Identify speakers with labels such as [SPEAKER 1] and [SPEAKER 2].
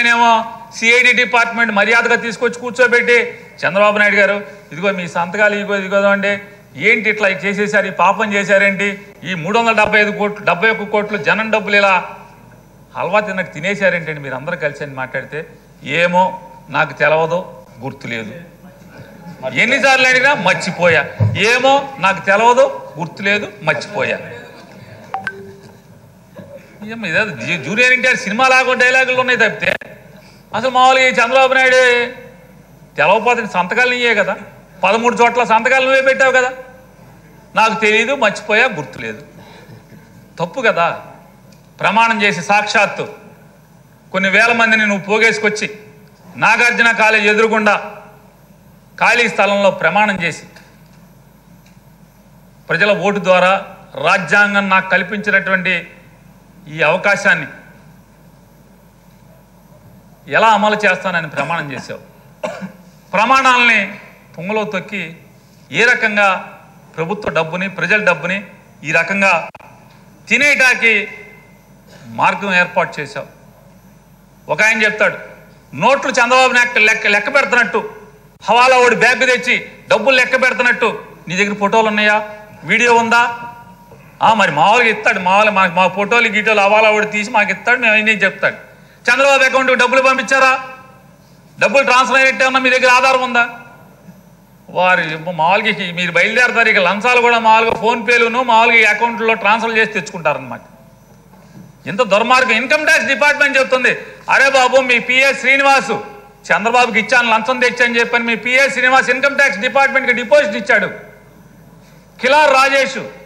[SPEAKER 1] ఏమో CID department మర్యాదగా తీసుకొచ్చి కూర్చోబెట్టి చంద్రబాబు నాయుడు గారు ఇదిగో మీ సంతకాలు ఇదిగో ఇదిగో అండి ఏంటి ఇట్లా చేసేసారు ఈ పాపం చేశారేంటి ఈ మూడు వందల డెబ్బై ఐదు కోట్లు డెబ్బై ఒక్క కోట్లు జనం డబ్బులు ఇలా హల్వా తిన్నట్టు తినేశారేంటండి మీరు అందరూ కలిసి అని మాట్లాడితే ఏమో నాకు తెలవదు గుర్తులేదు ఎన్నిసార్లు అడిగినా మర్చిపోయా ఏమో నాకు తెలవదు గుర్తులేదు మర్చిపోయా ఏమో ఇదే జూ- జూనియర్ ఎన్టీఆర్ సినిమా లాగా డైలాగులు ఉన్నాయి తప్పితే అసలు మామూలుగా ఈ చంద్రబాబు నాయుడు తెలవపోతే సంతకాలు నీయే కదా పదమూడు చోట్ల సంతకాలు నువ్వే పెట్టావు కదా నాకు తెలియదు మర్చిపోయా గుర్తులేదు తప్పు కదా ప్రమాణం చేసి సాక్షాత్తు కొన్ని వేల మందిని నువ్వు పోగేసుకొచ్చి నాగార్జున కాలేజ్ ఎదురుగుండా ఖాళీ స్థలంలో ప్రమాణం చేసి ప్రజల ఓటు ద్వారా రాజ్యాంగం నాకు కల్పించినటువంటి ఈ అవకాశాన్ని ఎలా అమలు చేస్తానని ప్రమాణం చేశావు ప్రమాణాలని పొంగలో తొక్కి ఏ రకంగా ప్రభుత్వ డబ్బుని ప్రజల డబ్బుని ఈ రకంగా తినేటాకి మార్గం ఏర్పాటు చేశావు ఒక ఆయన చెప్తాడు నోట్లు చంద్రబాబు నాయుడు లెక్క లెక్క పెడుతున్నట్టు హవాలా ఓడి బ్యాగ్ తెచ్చి డబ్బులు లెక్క పెడుతున్నట్టు నీ దగ్గర ఫోటోలు ఉన్నాయా వీడియో ఉందా ఆ, మరి మామూలుగా ఇస్తాడు మామూలుగా మనకు మా ఫోటోలు గీటోలు హవాలా ఓడి తీసి మాకు ఇస్తాడు మేము అన్నీ చెప్తాడు చంద్రబాబు అకౌంట్కి డబ్బులు పంపించారా డబ్బులు ట్రాన్స్ఫర్ అయినట్టే ఉన్నా మీ దగ్గర ఆధారం ఉందా వారి మామూలుగా ఇక మీరు బయలుదేరతారు ఇక లంచాలు కూడా మామూలుగా ఫోన్పేలును మామూలుగా ఈ అకౌంట్లో ట్రాన్స్ఫర్ చేసి తెచ్చుకుంటారనమాట ఇంత దుర్మార్గం ఇన్కమ్ ట్యాక్స్ డిపార్ట్మెంట్ చెప్తుంది అరే బాబు మీ పిఎస్ శ్రీనివాసు చంద్రబాబుకి ఇచ్చాను లంచం తెచ్చని చెప్పని మీ పిఎస్ శ్రీనివాస్ ఇన్కమ్ ట్యాక్స్ డిపార్ట్మెంట్కి డిపాజిట్ ఇచ్చాడు కిలార్ రాజేష్